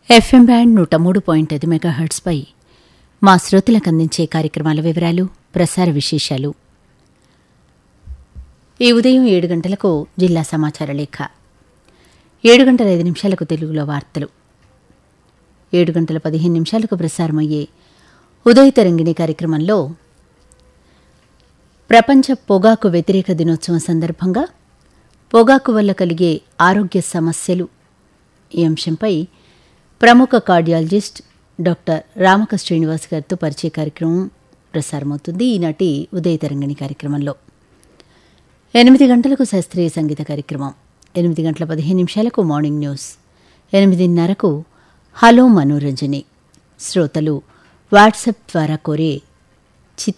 FM band నూట మూడు point ఐదు మెగాహర్ట్స్పై మా శ్రోతలకు అందించే కార్యక్రమాల వివరాలు ప్రసార విశేషాలు ఈ ఉదయం ఏడు గంటలకు జిల్లా సమాచార లేఖ ఏడు గంటల ఐదు నిమిషాలకు తెలుగులో వార్తలు ఏడు గంటల పదిహేను నిమిషాలకు ప్రసారమయ్యే ఉదయ తరంగిణి కార్యక్రమంలో ప్రపంచ పొగాకు వ్యతిరేక దినోత్సవం సందర్భంగా పొగాకు వల్ల కలిగే ఆరోగ్య సమస్యలు ఈ అంశంపై ప్రముఖ కార్డియాలజిస్ట్ డాక్టర్ రామక శ్రీనివాస్ గారితో పరిచయ కార్యక్రమం ప్రసారమవుతుంది ఈనాటి ఉదయ తరంగిణి కార్యక్రమంలో ఎనిమిది గంటలకు శాస్త్రీయ సంగీత కార్యక్రమం ఎనిమిది గంటల పదిహేను నిమిషాలకు మార్నింగ్ న్యూస్ ఎనిమిదిన్నరకు హలో మనోరంజని శ్రోతలు వాట్సాప్ ద్వారా కోరే